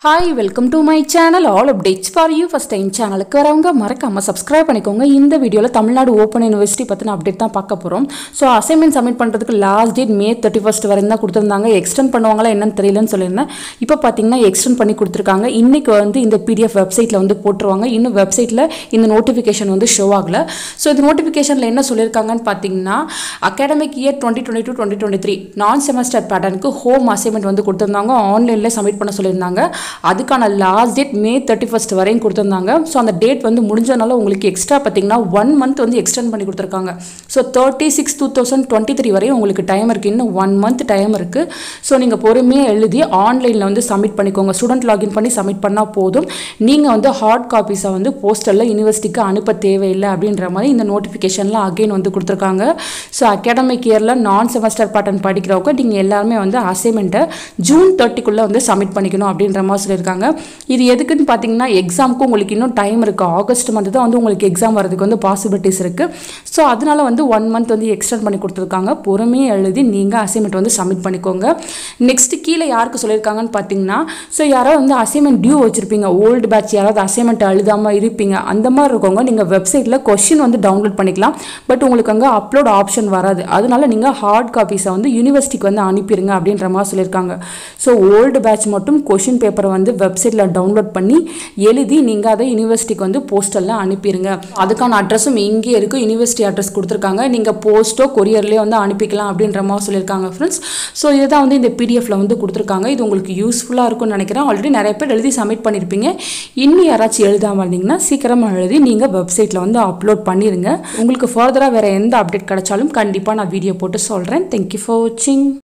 hi welcome to my channel all updates for you first time சேனலுக்கு வரவங்க மறக்காம subscribe பண்ணிக்கோங்க இந்த வீடியோவில் தமிழ்நாடு ஓப்பன் யூனிவர்சிட்டி பற்றின அப்டேட் தான் பார்க்க போகிறோம் ஸோ அசைன்மெண்ட் சப்மிட் பண்ணுறதுக்கு last date May thirty first வரையும் தான் கொடுத்துருந்தாங்க எக்ஸ்டெண்ட் பண்ணுவாங்களா என்னன்னு தெரியலன்னு சொல்லியிருந்தேன் இப்போ பார்த்தீங்கன்னா எக்ஸ்டெண்ட் பண்ணி கொடுத்துருக்காங்க இன்னைக்கு வந்து இந்த பிடிஎஃப் வெப்சைட்டில் வந்து போட்டுருவாங்க இன்னும் வெப்சைட்டில் இந்த நோட்டிஃபிகேஷன் வந்து ஷோ ஆகல ஸோ இந்த நோட்டிஃபிகேஷனில் என்ன சொல்லியிருக்காங்கன்னு பார்த்தீங்கன்னா academic year twenty twenty to twenty twenty three non semester பேட்டர்னுக்கு ஹோம் அசைன்மெண்ட் வந்து கொடுத்துருந்தாங்க ஆன்லைனில் சப்மிட் பண்ண சொல்லியிருந்தாங்க அதுக்கான last date May thirty first வரையும் கொடுத்துருந்தாங்க ஸோ அந்த டேட் வந்து முடிஞ்சனால உங்களுக்கு எக்ஸ்ட்ரா பார்த்தீங்கன்னா ஒன் மந்த் வந்து எக்ஸ்டெண்ட் பண்ணி கொடுத்துருக்காங்க so thirty six two thousand twenty three வரையும் உங்களுக்கு டைம் இருக்குது இன்னும் ஒன் மந்த் டைம் இருக்குது ஸோ நீங்கள் பொறுமையாக எழுதி ஆன்லைனில் வந்து சப்மிட் பண்ணிக்கோங்க ஸ்டூடெண்ட் லாகின் பண்ணி சப்மிட் பண்ணால் போதும் நீங்கள் வந்து ஹார்ட் காப்பீஸை வந்து போஸ்டரில் யூனிவர்சிட்டிக்கு அனுப்ப தேவையில்லை அப்படின்ற மாதிரி இந்த நோட்டிஃபிகேஷனில் அகைன் வந்து கொடுத்துருக்காங்க ஸோ அகாடமிக் இயரில் நான் செமஸ்டர் பேட்டர்ன் படிக்கிறவங்க நீங்கள் எல்லாருமே வந்து அசைன்மெண்ட்டை ஜூன் தேர்ட்டிக்குள்ளே வந்து சப்மிட் பண்ணிக்கணும் அப்படின்ற மாதிரி சொல்லியிருக்காங்க இது எதுக்குன்னு பார்த்தீங்கன்னா எக்ஸாமுக்கு உங்களுக்கு இன்னும் டைம் இருக்குது ஆகஸ்ட் மந்த் தான் வந்து உங்களுக்கு எக்ஸாம் வரதுக்கு வந்து பாசிபிலிட்டிஸ் இருக்குது ஸோ அதனால வந்து ஒன் மந்த் வந்து எக்ஸ்டெண்ட் பண்ணி கொடுத்துருக்காங்க பொறுமையாக எழுதி நீங்கள் அசைன்மெண்ட் வந்து சப்மிட் பண்ணிக்கோங்க நெக்ஸ்ட் கீழே யாருக்கு சொல்லியிருக்காங்கன்னு பார்த்தீங்கன்னா ஸோ யாராவது வந்து அசைன்மெண்ட் டியூ வச்சுருப்பீங்க ஓல்டு பேட்ச் யாராவது அசைன்மெண்ட் எழுதாமல் இருப்பீங்க அந்த மாதிரி இருக்கவங்க நீங்கள் வெப்சைட்டில் கொஷின் வந்து டவுன்லோட் பண்ணிக்கலாம் பட் உங்களுக்கு அங்கே அப்லோட் ஆப்ஷன் வராது அதனால நீங்கள் ஹார்ட் காப்பீஸை வந்து யூனிவர்சிட்டிக்கு வந்து அனுப்பிடுங்க அப்படின்ற மாதிரி சொல்லியிருக்காங்க ஸோ ஓல்டு பேட்ச் மட்டும் கொஷின் பேப்பரை வந்து வெப்சைட்டில் டவுன்லோட் பண்ணி எழுதி நீங்கள் அதை யூனிவர்சிட்டிக்கு வந்து போஸ்டலில் அனுப்பிடுங்க அதுக்கான அட்ரஸும் இங்கே இருக்குது யூனிவர்சிட்டி அட்ரஸ் கொடுத்துருக்காங்க நீங்கள் போஸ்ட்டோ கொரியர்லேயே வந்து அனுப்பிக்கலாம் அப்படின்ற மாதிரி சொல்லியிருக்காங்க ஃப்ரெண்ட்ஸ் ஸோ இதுதான் வந்து இந்த பிடிஎஃப்ல வந்து கொடுத்துருக்காங்க இது உங்களுக்கு யூஸ்ஃபுல்லாக இருக்கும்னு நினைக்கிறேன் ஆல்ரெடி நிறைய பேர் எழுதி சப்மிட் பண்ணியிருப்பீங்க இன்னும் யாராச்சும் எழுதாமல் இருந்தீங்கன்னா சீக்கிரமாக எழுதி நீங்கள் வெப்சைட்டில் வந்து அப்லோட் பண்ணிடுங்க உங்களுக்கு ஃபர்தராக வேறு எந்த அப்டேட் கிடைச்சாலும் கண்டிப்பாக நான் வீடியோ போட்டு சொல்கிறேன் தேங்க்யூ ஃபார் வாட்சிங்